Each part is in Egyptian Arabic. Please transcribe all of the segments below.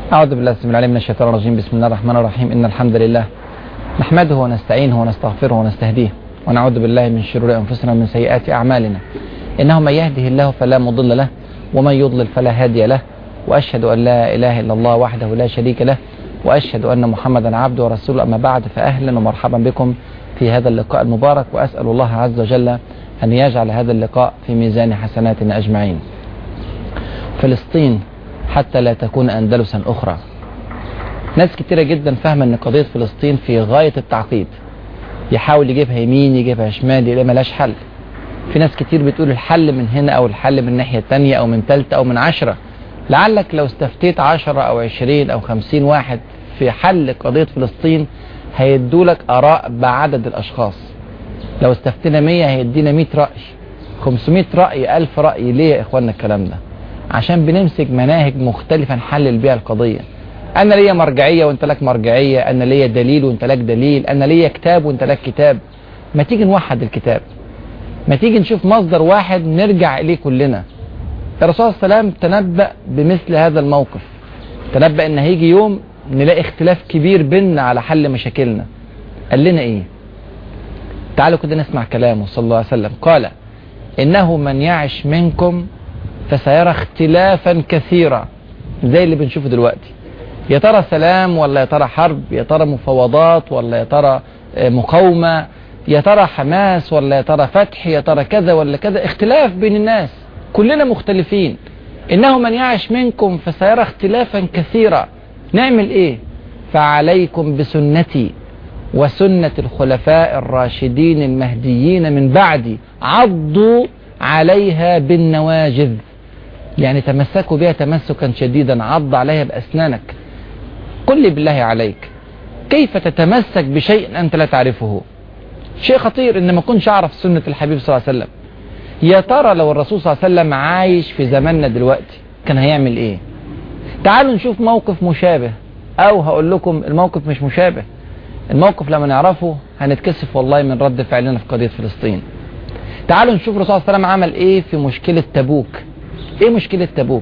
أعوذ بالله السميع العليم من الشيطان الرجيم بسم الله الرحمن الرحيم إن الحمد لله نحمده ونستعينه ونستغفره ونستهديه ونعوذ بالله من شرور أنفسنا ومن سيئات أعمالنا إنه من يهده الله فلا مضل له ومن يضلل فلا هادي له وأشهد أن لا إله إلا الله وحده لا شريك له وأشهد أن محمدا عبده ورسوله أما بعد فأهلا ومرحبا بكم في هذا اللقاء المبارك وأسأل الله عز وجل أن يجعل هذا اللقاء في ميزان حسناتنا أجمعين فلسطين حتى لا تكون أندلسا أخرى ناس كتيرة جدا فاهمة أن قضية فلسطين في غاية التعقيد يحاول يجيبها يمين يجيبها شمال يلاقي ملاش حل في ناس كتير بتقول الحل من هنا أو الحل من الناحية التانية أو من تالتة أو من عشرة لعلك لو استفتيت عشرة أو عشرين أو خمسين واحد في حل قضية فلسطين هيدولك آراء بعدد الأشخاص لو استفتينا مية هيدينا مية رأي خمسمائة رأي ألف رأي ليه يا إخوانا الكلام ده عشان بنمسك مناهج مختلفة نحلل بيها القضية أنا ليا مرجعية وأنت لك مرجعية أنا ليا دليل وأنت لك دليل أنا ليا كتاب وأنت لك كتاب ما تيجي نوحد الكتاب ما تيجي نشوف مصدر واحد نرجع إليه كلنا الرسول صلى الله عليه وسلم تنبأ بمثل هذا الموقف تنبأ ان هيجي يوم نلاقي اختلاف كبير بيننا على حل مشاكلنا قال لنا ايه تعالوا كده نسمع كلامه صلى الله عليه وسلم قال انه من يعش منكم فسيرى اختلافا كثيرا زي اللي بنشوفه دلوقتي يا ترى سلام ولا يا ترى حرب يا ترى مفاوضات ولا يا ترى مقاومة يا ترى حماس ولا يا ترى فتح يا ترى كذا ولا كذا اختلاف بين الناس كلنا مختلفين إنه من يعش منكم فسيرى اختلافا كثيرا نعمل إيه فعليكم بسنتي وسنة الخلفاء الراشدين المهديين من بعدي عضوا عليها بالنواجذ يعني تمسكوا بها تمسكا شديدا عض عليها بأسنانك قل لي بالله عليك كيف تتمسك بشيء أنت لا تعرفه شيء خطير إن ما كنش أعرف سنة الحبيب صلى الله عليه وسلم يا ترى لو الرسول صلى الله عليه وسلم عايش في زماننا دلوقتي كان هيعمل ايه تعالوا نشوف موقف مشابه او هقول لكم الموقف مش مشابه الموقف لما نعرفه هنتكسف والله من رد فعلنا في قضية فلسطين تعالوا نشوف الرسول صلى الله عليه وسلم عمل ايه في مشكلة تبوك ايه مشكلة تبوك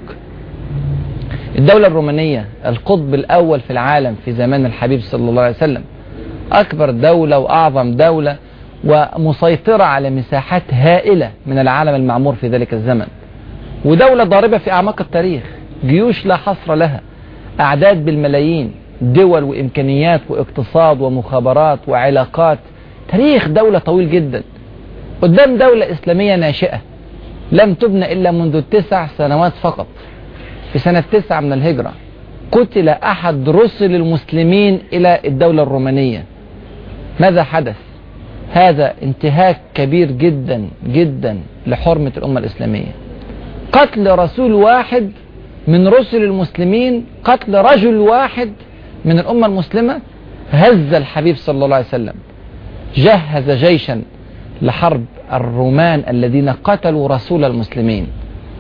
الدولة الرومانية القطب الاول في العالم في زمان الحبيب صلى الله عليه وسلم اكبر دولة واعظم دولة ومسيطرة على مساحات هائلة من العالم المعمور في ذلك الزمن ودولة ضاربة في أعماق التاريخ جيوش لا حصر لها أعداد بالملايين دول وإمكانيات واقتصاد ومخابرات وعلاقات تاريخ دولة طويل جدا قدام دولة إسلامية ناشئة لم تبنى إلا منذ تسع سنوات فقط في سنة تسعة من الهجرة قتل أحد رسل المسلمين إلى الدولة الرومانية ماذا حدث هذا انتهاك كبير جدا جدا لحرمة الأمة الإسلامية قتل رسول واحد من رسل المسلمين قتل رجل واحد من الأمة المسلمة هز الحبيب صلى الله عليه وسلم جهز جيشا لحرب الرومان الذين قتلوا رسول المسلمين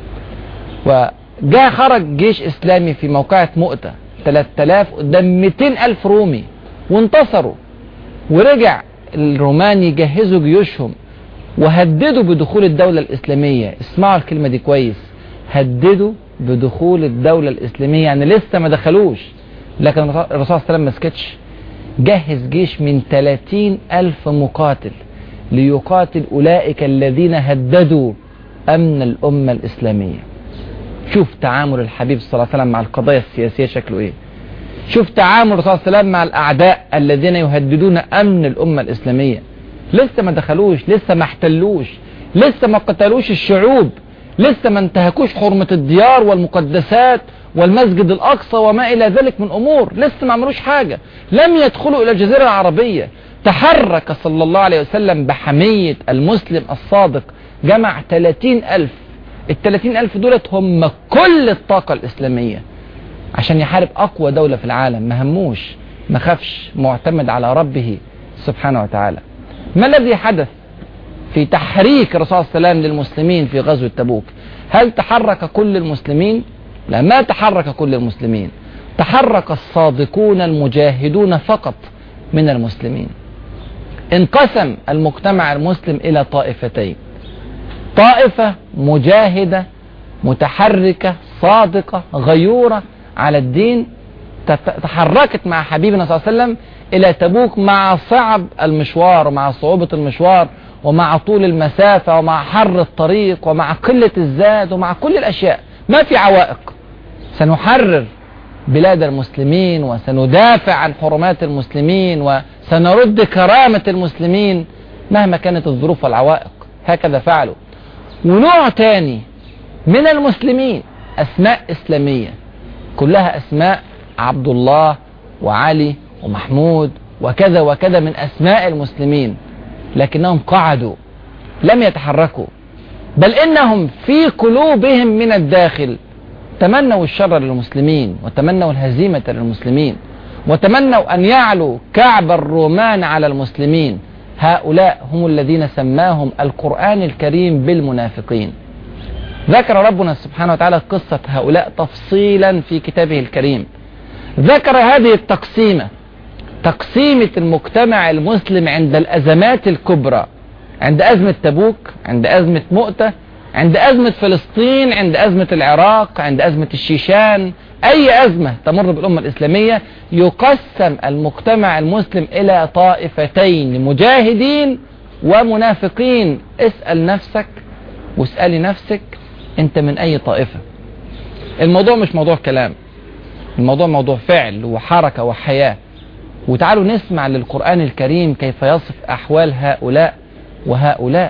وجاء خرج جيش إسلامي في موقعة مؤتة 3000 قدام 200 ألف رومي وانتصروا ورجع الرومان يجهزوا جيوشهم وهددوا بدخول الدولة الإسلامية اسمعوا الكلمة دي كويس هددوا بدخول الدولة الإسلامية يعني لسه ما دخلوش لكن الرسول صلى الله عليه وسلم ما سكتش جهز جيش من 30 ألف مقاتل ليقاتل أولئك الذين هددوا أمن الأمة الإسلامية شوف تعامل الحبيب صلى الله عليه وسلم مع القضايا السياسية شكله إيه شوف تعامل الرسول صلى الله عليه وسلم مع الأعداء الذين يهددون أمن الأمة الإسلامية لسه ما دخلوش لسه ما احتلوش لسه ما قتلوش الشعوب لسه ما انتهكوش حرمة الديار والمقدسات والمسجد الأقصى وما إلى ذلك من أمور لسه ما عملوش حاجة لم يدخلوا إلى الجزيرة العربية تحرك صلى الله عليه وسلم بحمية المسلم الصادق جمع 30 ألف ال 30 ألف دولت هم كل الطاقة الإسلامية عشان يحارب أقوى دولة في العالم ما هموش ما خافش معتمد على ربه سبحانه وتعالى ما الذي حدث في تحريك الرسول صلى الله عليه وسلم للمسلمين في غزوة تبوك هل تحرك كل المسلمين لا ما تحرك كل المسلمين تحرك الصادقون المجاهدون فقط من المسلمين انقسم المجتمع المسلم إلى طائفتين طائفة مجاهدة متحركة صادقة غيورة على الدين تحركت مع حبيبنا صلى الله عليه وسلم إلى تبوك مع صعب المشوار ومع صعوبة المشوار ومع طول المسافة ومع حر الطريق ومع قلة الزاد ومع كل الأشياء ما في عوائق سنحرر بلاد المسلمين وسندافع عن حرمات المسلمين وسنرد كرامة المسلمين مهما كانت الظروف والعوائق هكذا فعلوا ونوع تاني من المسلمين أسماء إسلامية كلها أسماء عبد الله وعلي ومحمود وكذا وكذا من أسماء المسلمين لكنهم قعدوا لم يتحركوا بل إنهم في قلوبهم من الداخل تمنوا الشر للمسلمين وتمنوا الهزيمة للمسلمين وتمنوا أن يعلوا كعب الرومان على المسلمين هؤلاء هم الذين سماهم القرآن الكريم بالمنافقين ذكر ربنا سبحانه وتعالى قصة هؤلاء تفصيلا في كتابه الكريم ذكر هذه التقسيمة تقسيمة المجتمع المسلم عند الأزمات الكبرى عند أزمة تبوك عند أزمة مؤتة عند أزمة فلسطين عند أزمة العراق عند أزمة الشيشان أي أزمة تمر بالأمة الإسلامية يقسم المجتمع المسلم إلى طائفتين مجاهدين ومنافقين اسأل نفسك واسألي نفسك أنت من أي طائفة الموضوع مش موضوع كلام الموضوع موضوع فعل وحركة وحياة وتعالوا نسمع للقرآن الكريم كيف يصف أحوال هؤلاء وهؤلاء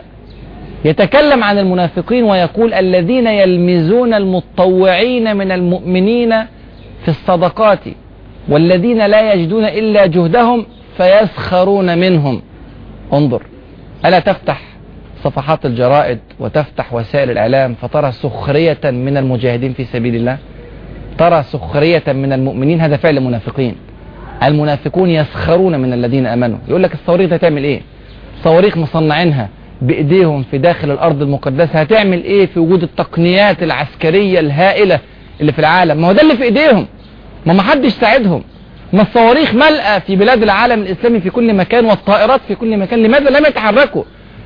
يتكلم عن المنافقين ويقول الذين يلمزون المتطوعين من المؤمنين في الصدقات والذين لا يجدون إلا جهدهم فيسخرون منهم انظر ألا تفتح صفحات الجرائد وتفتح وسائل الإعلام فترى سخرية من المجاهدين في سبيل الله ترى سخرية من المؤمنين هذا فعل المنافقين المنافقون يسخرون من الذين أمنوا يقول لك الصواريخ هتعمل ايه صواريخ مصنعينها بايديهم في داخل الارض المقدسة هتعمل ايه في وجود التقنيات العسكرية الهائلة اللي في العالم ما هو ده اللي في ايديهم ما ما حدش ساعدهم ما الصواريخ ملأة في بلاد العالم الاسلامي في كل مكان والطائرات في كل مكان لماذا لم يتحركوا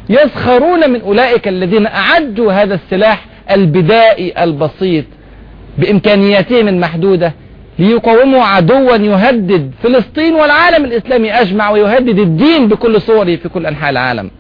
يسخرون من اولئك الذين اعدوا هذا السلاح البدائي البسيط بامكانياتهم المحدودة ليقاوموا عدوا يهدد فلسطين والعالم الإسلامي أجمع ويهدد الدين بكل صوره في كل أنحاء العالم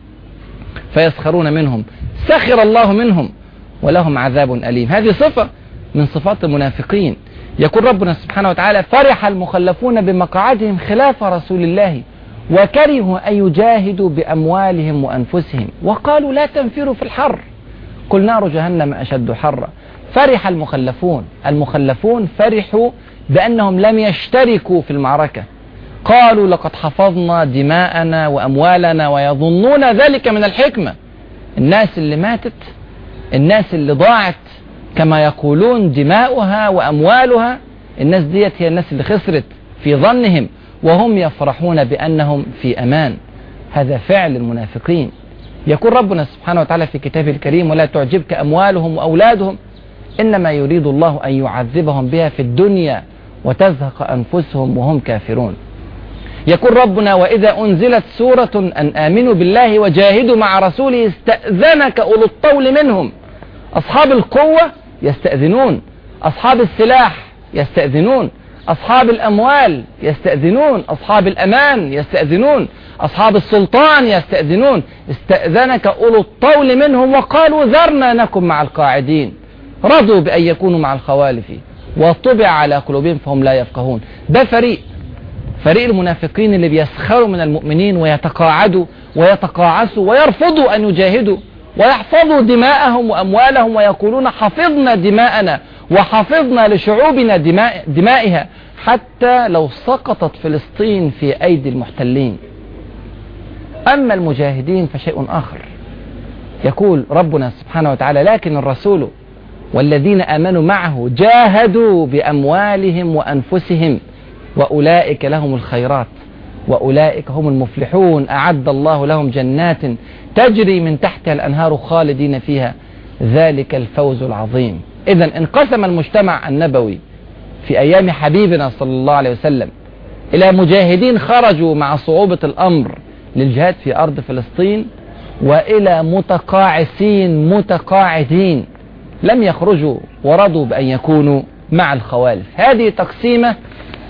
فيسخرون منهم سخر الله منهم ولهم عذاب أليم هذه صفة من صفات المنافقين يقول ربنا سبحانه وتعالى فرح المخلفون بمقعدهم خلاف رسول الله وكرهوا أن يجاهدوا بأموالهم وأنفسهم وقالوا لا تنفروا في الحر قل نار جهنم أشد حرا فرح المخلفون المخلفون فرحوا بأنهم لم يشتركوا في المعركة قالوا لقد حفظنا دماءنا وأموالنا ويظنون ذلك من الحكمة الناس اللي ماتت الناس اللي ضاعت كما يقولون دماؤها وأموالها الناس ديت هي الناس اللي خسرت في ظنهم وهم يفرحون بأنهم في أمان هذا فعل المنافقين يقول ربنا سبحانه وتعالى في كتابه الكريم ولا تعجبك أموالهم وأولادهم إنما يريد الله أن يعذبهم بها في الدنيا وتزهق أنفسهم وهم كافرون يقول ربنا وإذا أنزلت سورة أن آمنوا بالله وجاهدوا مع رسوله استأذنك أولو الطول منهم أصحاب القوة يستأذنون أصحاب السلاح يستأذنون أصحاب الأموال يستأذنون أصحاب الأمان يستأذنون أصحاب السلطان يستأذنون استأذنك أولو الطول منهم وقالوا ذرنا نكن مع القاعدين رضوا بأن يكونوا مع الخوالف وطبع على قلوبهم فهم لا يفقهون ده فريق فريق المنافقين اللي بيسخروا من المؤمنين ويتقاعدوا ويتقاعسوا ويرفضوا أن يجاهدوا ويحفظوا دماءهم وأموالهم ويقولون حفظنا دماءنا وحفظنا لشعوبنا دماء دمائها حتى لو سقطت فلسطين في أيدي المحتلين أما المجاهدين فشيء آخر يقول ربنا سبحانه وتعالى لكن الرسول والذين آمنوا معه جاهدوا بأموالهم وأنفسهم وأولئك لهم الخيرات وأولئك هم المفلحون أعد الله لهم جنات تجري من تحتها الأنهار خالدين فيها ذلك الفوز العظيم إذا انقسم المجتمع النبوي في أيام حبيبنا صلى الله عليه وسلم إلى مجاهدين خرجوا مع صعوبة الأمر للجهاد في أرض فلسطين وإلى متقاعسين متقاعدين لم يخرجوا ورضوا بأن يكونوا مع الخوالف هذه تقسيمة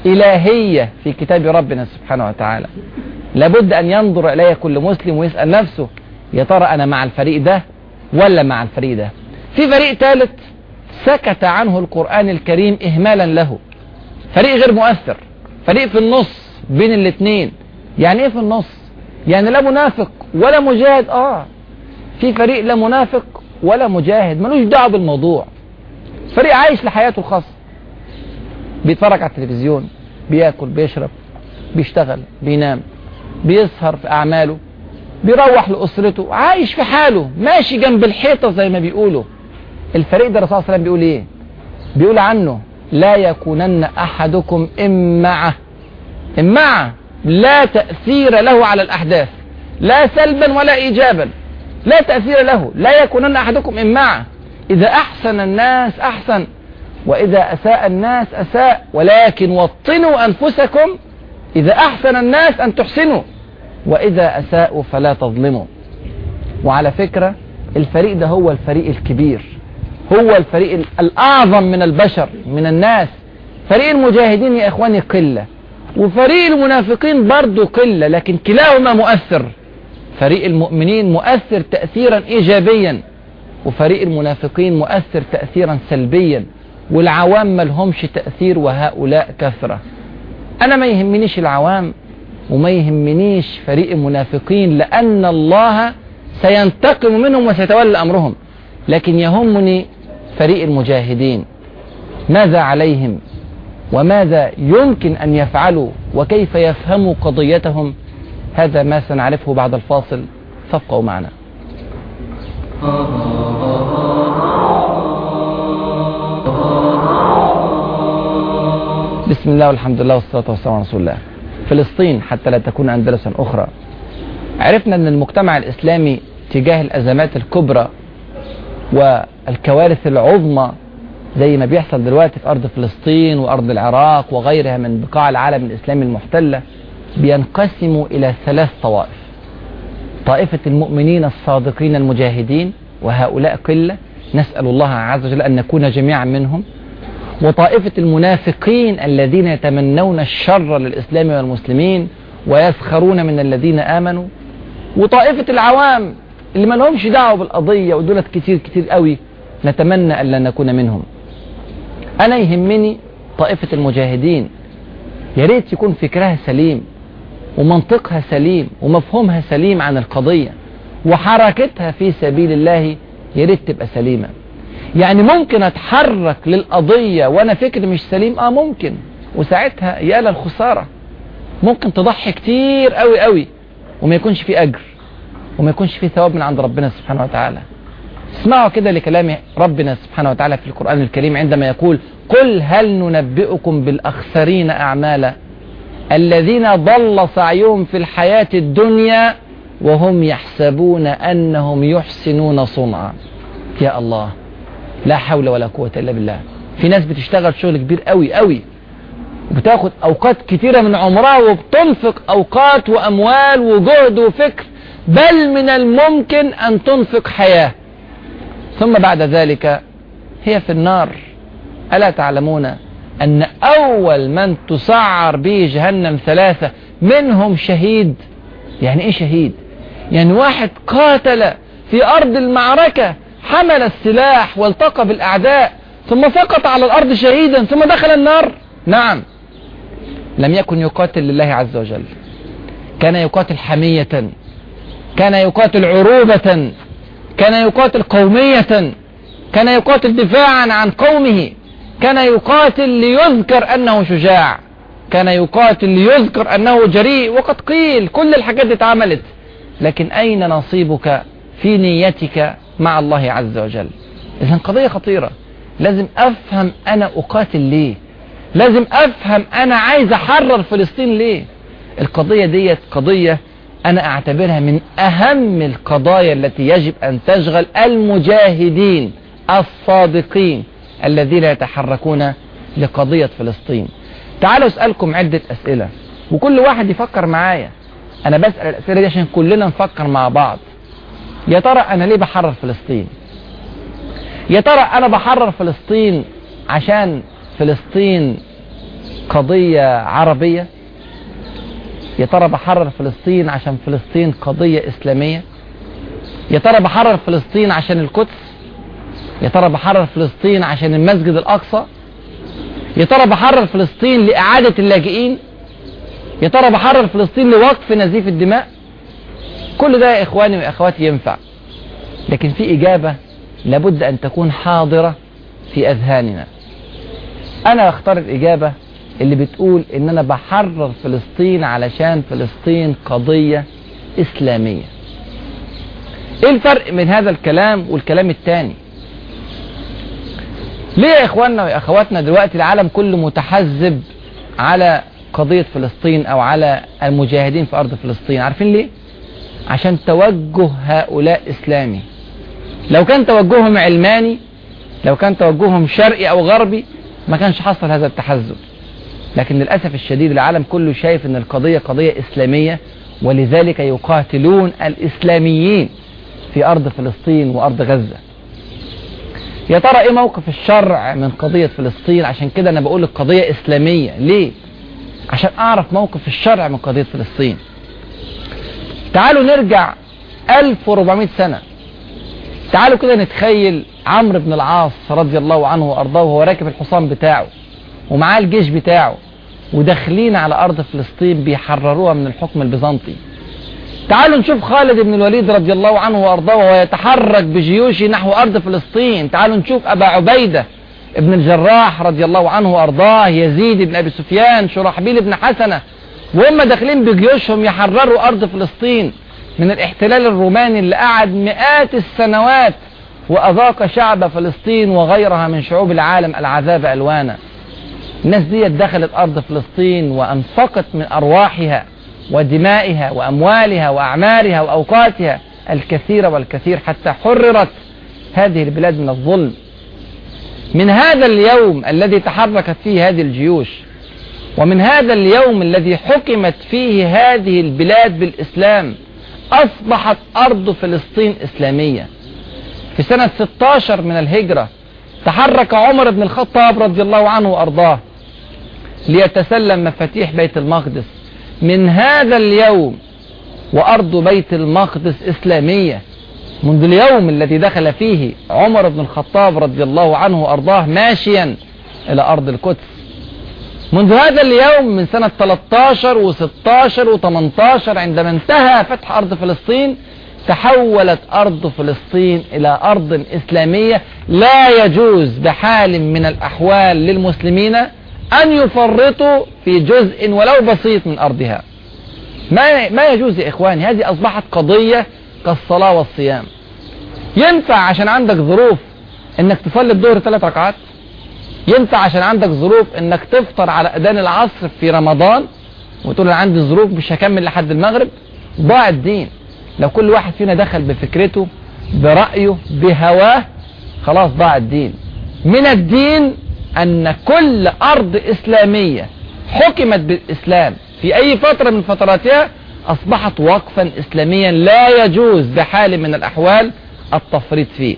إلهية في كتاب ربنا سبحانه وتعالى لابد أن ينظر إلي كل مسلم ويسأل نفسه يا ترى أنا مع الفريق ده ولا مع الفريق ده في فريق ثالث سكت عنه القرآن الكريم إهمالا له فريق غير مؤثر فريق في النص بين الاثنين يعني ايه في النص يعني لا منافق ولا مجاهد اه في فريق لا منافق ولا مجاهد ملوش دعوه بالموضوع فريق عايش لحياته الخاصه بيتفرج على التلفزيون بياكل بيشرب بيشتغل بينام بيسهر في اعماله بيروح لاسرته عايش في حاله ماشي جنب الحيطه زي ما بيقولوا الفريق ده الرسول صلى الله عليه وسلم بيقول ايه بيقول عنه لا يكونن احدكم امعه امعه لا تأثير له على الأحداث لا سلبا ولا إيجابا لا تأثير له لا يكونن أحدكم إمعا إذا أحسن الناس أحسن وإذا أساء الناس أساء ولكن وطنوا أنفسكم إذا أحسن الناس أن تحسنوا وإذا أساءوا فلا تظلموا وعلى فكرة الفريق ده هو الفريق الكبير هو الفريق الأعظم من البشر من الناس فريق المجاهدين يا إخواني قلة وفريق المنافقين برضه قلة لكن كلاهما مؤثر فريق المؤمنين مؤثر تأثيرا إيجابيا وفريق المنافقين مؤثر تأثيرا سلبيا والعوام ما لهمش تأثير وهؤلاء كثرة أنا ما يهمنيش العوام وما يهمنيش فريق المنافقين لأن الله سينتقم منهم وسيتولى أمرهم لكن يهمني فريق المجاهدين ماذا عليهم وماذا يمكن أن يفعلوا وكيف يفهموا قضيتهم هذا ما سنعرفه بعد الفاصل فابقوا معنا بسم الله والحمد لله والصلاة والسلام على رسول الله فلسطين حتى لا تكون أندلسا أخرى عرفنا أن المجتمع الإسلامي تجاه الأزمات الكبرى والكوارث العظمى زي ما بيحصل دلوقتي في أرض فلسطين وأرض العراق وغيرها من بقاع العالم الإسلامي المحتلة بينقسموا إلى ثلاث طوائف طائفة المؤمنين الصادقين المجاهدين وهؤلاء قلة نسأل الله عز وجل أن نكون جميعا منهم وطائفة المنافقين الذين يتمنون الشر للإسلام والمسلمين ويسخرون من الذين آمنوا وطائفة العوام اللي ما لهمش دعوة بالقضية ودولت كتير كتير قوي نتمنى أن لا نكون منهم أنا يهمني طائفة المجاهدين يا ريت يكون فكرها سليم ومنطقها سليم ومفهومها سليم عن القضية وحركتها في سبيل الله يا ريت تبقى سليمة يعني ممكن اتحرك للقضية وانا فكري مش سليم اه ممكن وساعتها يا الخسارة ممكن تضحي كتير قوي قوي وما يكونش في اجر وما يكونش في ثواب من عند ربنا سبحانه وتعالى اسمعوا كده لكلام ربنا سبحانه وتعالى في القرآن الكريم عندما يقول قل هل ننبئكم بالأخسرين أعمالا الذين ضل سعيهم في الحياة الدنيا وهم يحسبون أنهم يحسنون صنعا يا الله لا حول ولا قوة إلا بالله في ناس بتشتغل شغل كبير قوي قوي وبتاخد أوقات كتيرة من عمرها وبتنفق أوقات وأموال وجهد وفكر بل من الممكن أن تنفق حياة ثم بعد ذلك هي في النار ألا تعلمون أن أول من تسعر به جهنم ثلاثة منهم شهيد يعني إيه شهيد يعني واحد قاتل في أرض المعركة حمل السلاح والتقى بالأعداء ثم سقط على الأرض شهيدا ثم دخل النار نعم لم يكن يقاتل لله عز وجل كان يقاتل حمية كان يقاتل عروبة كان يقاتل قومية كان يقاتل دفاعا عن قومه كان يقاتل ليذكر أنه شجاع كان يقاتل ليذكر أنه جريء وقد قيل كل الحاجات دي اتعملت لكن أين نصيبك في نيتك مع الله عز وجل إذن قضية خطيرة لازم أفهم أنا أقاتل ليه لازم أفهم أنا عايز أحرر فلسطين ليه القضية ديت قضية أنا أعتبرها من أهم القضايا التي يجب أن تشغل المجاهدين الصادقين الذين يتحركون لقضية فلسطين تعالوا أسألكم عدة أسئلة وكل واحد يفكر معايا أنا بسأل الأسئلة دي عشان كلنا نفكر مع بعض يا ترى أنا ليه بحرر فلسطين يا ترى أنا بحرر فلسطين عشان فلسطين قضية عربية يا ترى بحرر فلسطين عشان فلسطين قضية إسلامية يا ترى بحرر فلسطين عشان القدس يا ترى بحرر فلسطين عشان المسجد الأقصى يا ترى بحرر فلسطين لإعادة اللاجئين يا ترى بحرر فلسطين لوقف نزيف الدماء كل ده يا إخواني وأخواتي ينفع لكن في إجابة لابد أن تكون حاضرة في أذهاننا أنا أختار الإجابة اللي بتقول إن أنا بحرر فلسطين علشان فلسطين قضية إسلامية إيه الفرق من هذا الكلام والكلام الثاني ليه يا إخواننا وأخواتنا دلوقتي العالم كله متحزب على قضية فلسطين أو على المجاهدين في أرض فلسطين عارفين ليه؟ عشان توجه هؤلاء إسلامي لو كان توجههم علماني لو كان توجههم شرقي أو غربي ما كانش حصل هذا التحزب لكن للأسف الشديد العالم كله شايف أن القضية قضية إسلامية ولذلك يقاتلون الإسلاميين في أرض فلسطين وأرض غزة يا ترى ايه موقف الشرع من قضية فلسطين عشان كده انا بقول القضية اسلامية ليه عشان اعرف موقف الشرع من قضية فلسطين تعالوا نرجع 1400 سنة تعالوا كده نتخيل عمرو بن العاص رضي الله عنه وارضاه وهو راكب الحصان بتاعه ومعاه الجيش بتاعه وداخلين على ارض فلسطين بيحرروها من الحكم البيزنطي تعالوا نشوف خالد بن الوليد رضي الله عنه وارضاه وهو يتحرك بجيوشه نحو ارض فلسطين تعالوا نشوف ابا عبيده ابن الجراح رضي الله عنه وارضاه يزيد بن ابي سفيان شرحبيل بن حسنه وهم داخلين بجيوشهم يحرروا ارض فلسطين من الاحتلال الروماني اللي قعد مئات السنوات واذاق شعب فلسطين وغيرها من شعوب العالم العذاب الوانا الناس دي دخلت ارض فلسطين وانفقت من ارواحها ودمائها وأموالها وأعمارها وأوقاتها الكثير والكثير حتى حررت هذه البلاد من الظلم من هذا اليوم الذي تحركت فيه هذه الجيوش ومن هذا اليوم الذي حكمت فيه هذه البلاد بالإسلام أصبحت أرض فلسطين إسلامية في سنة 16 من الهجرة تحرك عمر بن الخطاب رضي الله عنه وأرضاه ليتسلم مفاتيح بيت المقدس من هذا اليوم وأرض بيت المقدس إسلامية منذ اليوم الذي دخل فيه عمر بن الخطاب رضي الله عنه وأرضاه ماشيا إلى أرض القدس منذ هذا اليوم من سنة 13 و16 و18 عندما انتهى فتح أرض فلسطين تحولت أرض فلسطين إلى أرض إسلامية لا يجوز بحال من الأحوال للمسلمين أن يفرطوا في جزء ولو بسيط من أرضها ما ما يجوز يا إخواني هذه أصبحت قضية كالصلاة والصيام ينفع عشان عندك ظروف انك تصلي الظهر ثلاث ركعات ينفع عشان عندك ظروف انك تفطر على اذان العصر في رمضان وتقول انا عندي ظروف مش هكمل لحد المغرب ضاع الدين لو كل واحد فينا دخل بفكرته برأيه بهواه خلاص ضاع الدين من الدين أن كل أرض إسلامية حكمت بالإسلام في أي فترة من فتراتها أصبحت وقفا إسلاميا لا يجوز بحال من الأحوال التفريط فيه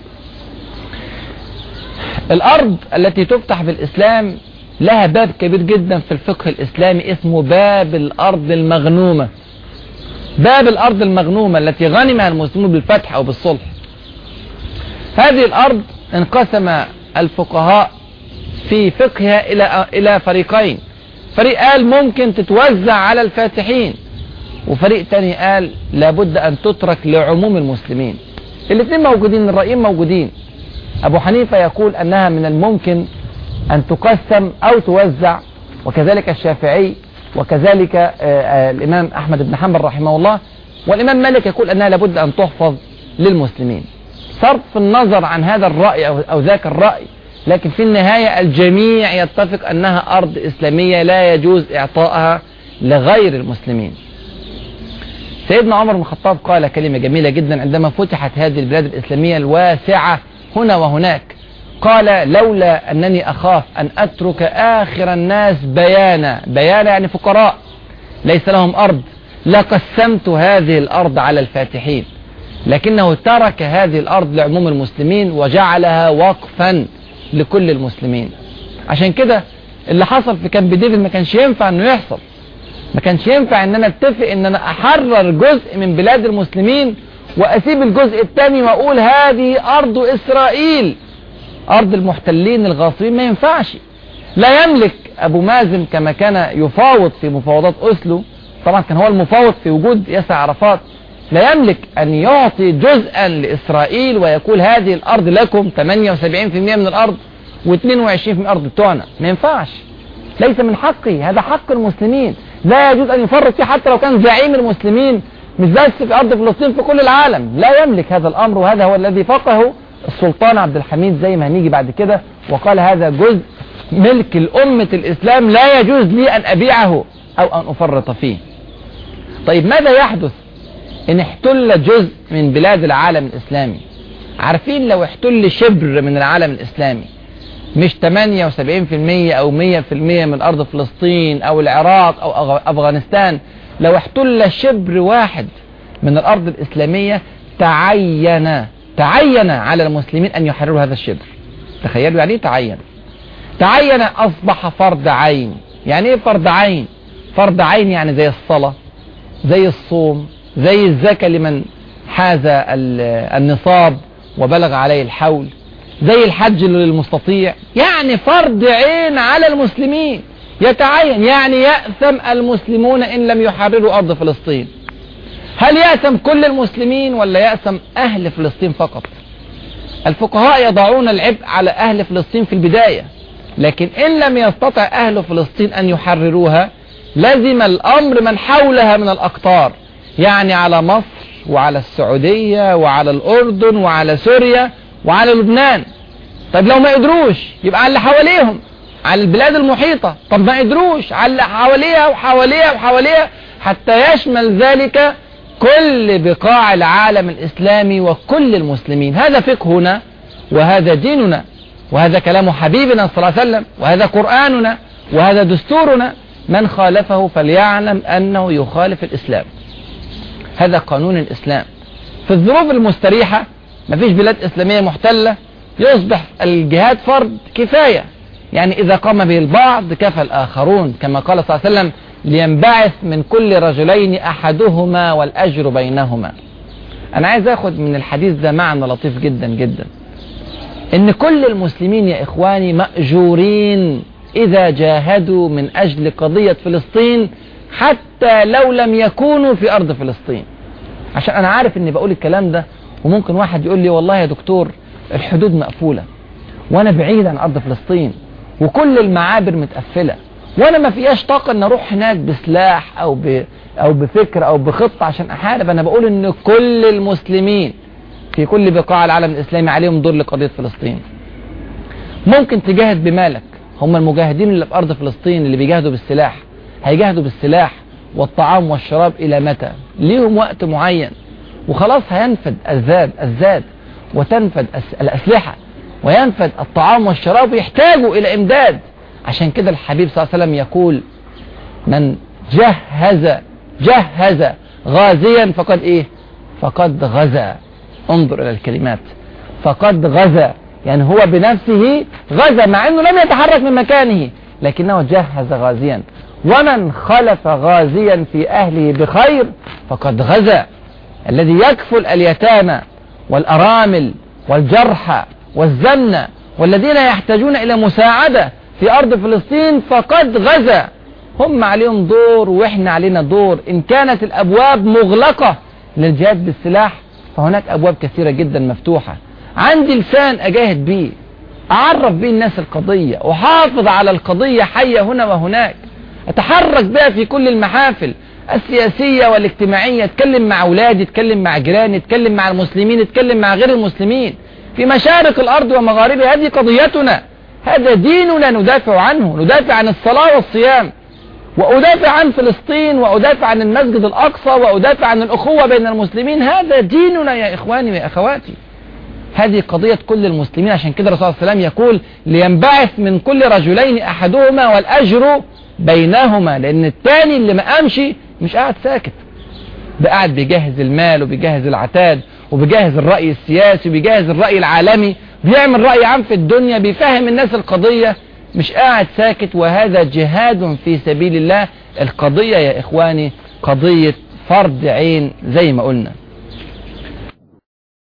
الأرض التي تفتح بالإسلام لها باب كبير جدا في الفقه الإسلامي اسمه باب الأرض المغنومة باب الأرض المغنومة التي غنمها المسلمون بالفتح أو بالصلح هذه الأرض انقسم الفقهاء في فقهها إلى إلى فريقين فريق قال ممكن تتوزع على الفاتحين وفريق تاني قال لابد أن تترك لعموم المسلمين الاثنين موجودين الرأيين موجودين أبو حنيفة يقول أنها من الممكن أن تقسم أو توزع وكذلك الشافعي وكذلك آآ آآ الإمام أحمد بن حنبل رحمه الله والإمام مالك يقول أنها لابد أن تحفظ للمسلمين صرف النظر عن هذا الرأي أو, أو ذاك الرأي لكن في النهاية الجميع يتفق أنها أرض إسلامية لا يجوز إعطائها لغير المسلمين سيدنا عمر بن الخطاب قال كلمة جميلة جدا عندما فتحت هذه البلاد الإسلامية الواسعة هنا وهناك قال لولا أنني أخاف أن أترك آخر الناس بيانا بيانا يعني فقراء ليس لهم أرض لقسمت هذه الأرض على الفاتحين لكنه ترك هذه الأرض لعموم المسلمين وجعلها وقفا لكل المسلمين عشان كده اللي حصل في كامب ديفيد ما كانش ينفع انه يحصل ما كانش ينفع ان انا اتفق ان انا احرر جزء من بلاد المسلمين واسيب الجزء الثاني واقول هذه ارض اسرائيل ارض المحتلين الغاصبين ما ينفعش لا يملك ابو مازن كما كان يفاوض في مفاوضات اسلو طبعا كان هو المفاوض في وجود ياسر عرفات لا يملك أن يعطي جزءا لإسرائيل ويقول هذه الأرض لكم 78% من الأرض و22% من الأرض بتوعنا ما ينفعش ليس من حقي هذا حق المسلمين لا يجوز أن يفرط فيه حتى لو كان زعيم المسلمين مش بس في أرض فلسطين في كل العالم لا يملك هذا الأمر وهذا هو الذي فقه السلطان عبد الحميد زي ما هنيجي بعد كده وقال هذا جزء ملك الأمة الإسلام لا يجوز لي أن أبيعه أو أن أفرط فيه طيب ماذا يحدث إن احتل جزء من بلاد العالم الإسلامي عارفين لو احتل شبر من العالم الإسلامي مش 78% أو 100% من أرض فلسطين أو العراق أو أفغانستان لو احتل شبر واحد من الأرض الإسلامية تعين تعين على المسلمين أن يحرروا هذا الشبر تخيلوا يعني تعين تعين أصبح فرض عين يعني إيه فرض عين فرض عين يعني زي الصلاة زي الصوم زي الزكاة لمن حاز النصاب وبلغ عليه الحول زي الحج للمستطيع يعني فرض عين على المسلمين يتعين يعني يأثم المسلمون إن لم يحرروا أرض فلسطين هل يأثم كل المسلمين ولا يأثم أهل فلسطين فقط الفقهاء يضعون العبء على أهل فلسطين في البداية لكن إن لم يستطع أهل فلسطين أن يحرروها لزم الأمر من حولها من الأقطار يعني على مصر وعلى السعودية وعلى الأردن وعلى سوريا وعلى لبنان طيب لو ما قدروش يبقى على اللي حواليهم على البلاد المحيطة طب ما قدروش على اللي حواليها وحواليها وحواليها حتى يشمل ذلك كل بقاع العالم الإسلامي وكل المسلمين هذا فقهنا وهذا ديننا وهذا كلام حبيبنا صلى الله عليه وسلم وهذا قرآننا وهذا دستورنا من خالفه فليعلم أنه يخالف الإسلام هذا قانون الإسلام في الظروف المستريحة مفيش بلاد إسلامية محتلة يصبح الجهاد فرض كفاية يعني إذا قام به البعض كفى الآخرون كما قال صلى الله عليه وسلم لينبعث من كل رجلين أحدهما والأجر بينهما أنا عايز أخذ من الحديث ده معنى لطيف جدا جدا إن كل المسلمين يا إخواني مأجورين إذا جاهدوا من أجل قضية فلسطين حتى لو لم يكونوا في أرض فلسطين عشان أنا عارف أني بقول الكلام ده وممكن واحد يقول لي والله يا دكتور الحدود مقفولة وأنا بعيد عن أرض فلسطين وكل المعابر متقفلة وأنا ما فيهاش طاقة أن أروح هناك بسلاح أو, ب... أو بفكر أو بخطة عشان أحارب أنا بقول أن كل المسلمين في كل بقاع العالم الإسلامي عليهم دور لقضية فلسطين ممكن تجاهد بمالك هم المجاهدين اللي في أرض فلسطين اللي بيجاهدوا بالسلاح هيجاهدوا بالسلاح والطعام والشراب إلى متى ليهم وقت معين وخلاص هينفد الزاد الزاد وتنفد الأسلحة وينفد الطعام والشراب ويحتاجوا إلى إمداد عشان كده الحبيب صلى الله عليه وسلم يقول من جهز جهز غازيا فقد إيه فقد غزا انظر إلى الكلمات فقد غزا يعني هو بنفسه غزا مع أنه لم يتحرك من مكانه لكنه جهز غازيا ومن خلف غازيا في أهله بخير فقد غزا الذي يكفل اليتامى والأرامل والجرحى والزمنة والذين يحتاجون إلى مساعدة في أرض فلسطين فقد غزا هم عليهم دور وإحنا علينا دور إن كانت الأبواب مغلقة للجهاد بالسلاح فهناك أبواب كثيرة جدا مفتوحة عندي لسان أجاهد به أعرف به الناس القضية أحافظ على القضية حية هنا وهناك أتحرك بها في كل المحافل السياسية والاجتماعية اتكلم مع أولادي اتكلم مع جيراني اتكلم مع المسلمين اتكلم مع غير المسلمين في مشارق الأرض ومغاربها هذه قضيتنا هذا ديننا ندافع عنه ندافع عن الصلاة والصيام وأدافع عن فلسطين وأدافع عن المسجد الأقصى وأدافع عن الأخوة بين المسلمين هذا ديننا يا إخواني ويا أخواتي هذه قضية كل المسلمين عشان كده الرسول صلى الله عليه وسلم يقول لينبعث من كل رجلين أحدهما والأجر بينهما لأن الثاني اللي ما قامش مش قاعد ساكت ده قاعد بيجهز المال وبيجهز العتاد وبيجهز الرأي السياسي وبيجهز الرأي العالمي بيعمل رأي عام في الدنيا بيفهم الناس القضية مش قاعد ساكت وهذا جهاد في سبيل الله القضية يا إخواني قضية فرض عين زي ما قلنا